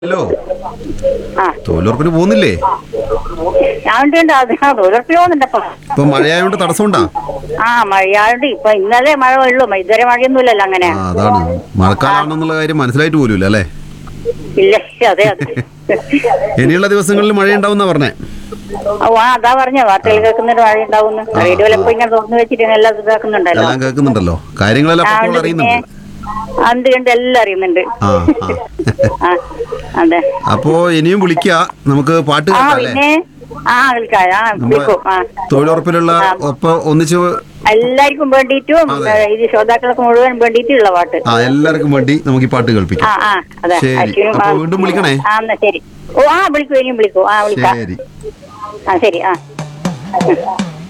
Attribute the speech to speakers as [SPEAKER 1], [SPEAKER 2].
[SPEAKER 1] Hello
[SPEAKER 2] ആ
[SPEAKER 1] തൊഴിലുറപ്പിന് പോകുന്നില്ലേ
[SPEAKER 2] ഞാൻ ഉണ്ട് ഉണ്ട് അത് ആ തൊഴിലുറപ്പിൽ പോകുന്നുണ്ടപ്പോ
[SPEAKER 1] ഇപ്പൊ മഴയായോണ്ട് തടസ്സമുണ്ടാ
[SPEAKER 2] ആ മഴയായോണ്ട് ഇപ്പൊ ഇന്നലെ മഴ ഉള്ളൂ ഇതുവരെ മഴയൊന്നുമില്ലല്ലോ അങ്ങനെ
[SPEAKER 1] ആ അതാണ് മഴക്കാലാണെന്നുള്ള കാര്യം മനസ്സിലായിട്ട് പോലുമില്ല അല്ലേ
[SPEAKER 2] ഇല്ല അതെ അതെ
[SPEAKER 1] ഇനിയുള്ള ദിവസങ്ങളിൽ മഴ ഉണ്ടാവുന്ന പറഞ്ഞേ
[SPEAKER 2] ഓ ആ അതാ പറഞ്ഞ വാർത്തകൾ കേൾക്കുന്നുണ്ട് മഴ ഉണ്ടാവുന്നു റേഡിയോയിലൊക്കെ ഇങ്ങനെ തുറന്നു വെച്ചിട്ട് എല്ലാം ഇതാക്കുന്നുണ്ടല്ലോ
[SPEAKER 1] എല്ലാം കേൾക്കുന്നുണ്ടല്ലോ കാര്യങ്ങളെല്ലാം
[SPEAKER 2] ആ
[SPEAKER 1] അപ്പോൾ
[SPEAKER 2] ഉണ്ട് പിന്നെ
[SPEAKER 1] അറിയുന്നുണ്ട്
[SPEAKER 2] അത് കണ്ട് എല്ലാം അറിയുന്നുണ്ട്
[SPEAKER 1] ആ ആ
[SPEAKER 2] ആ അതെ
[SPEAKER 1] അപ്പോ ഇനിയും വിളിക്കുക നമുക്ക് പാട്ട്
[SPEAKER 2] ആ
[SPEAKER 1] കേൾക്കാം അല്ലേ
[SPEAKER 2] പിന്നെ ആ വിളിക്കാം ആ
[SPEAKER 1] നമ്മളെ
[SPEAKER 2] വിളിക്കും ആ
[SPEAKER 1] തൊഴിലുറപ്പിലുള്ള ഒപ്പം ഒന്നിച്ച്
[SPEAKER 2] എല്ലാവർക്കും വേണ്ടിയിട്ടും
[SPEAKER 1] അതെ.
[SPEAKER 2] ഇത് ശ്രോതാക്കൾക്ക് മുഴുവൻ വേണ്ടിയിട്ടുള്ള പാട്ട്
[SPEAKER 1] ആ എല്ലാവർക്കും വേണ്ടി നമുക്ക് ഈ പാട്ട്
[SPEAKER 2] ആ
[SPEAKER 1] കേൾപ്പിക്കാം
[SPEAKER 2] ആ അതെ
[SPEAKER 1] ശരി.
[SPEAKER 2] അശ്വിനും
[SPEAKER 1] അപ്പൊ
[SPEAKER 2] ആ,
[SPEAKER 1] വീണ്ടും വിളിക്കണേ?
[SPEAKER 2] ആ എന്നാ ശരി ഓ ആ വിളിക്കും ഇനിയും വിളിക്കും ആ വിളിക്കാം
[SPEAKER 1] ശരി
[SPEAKER 2] ആ ശരി ആ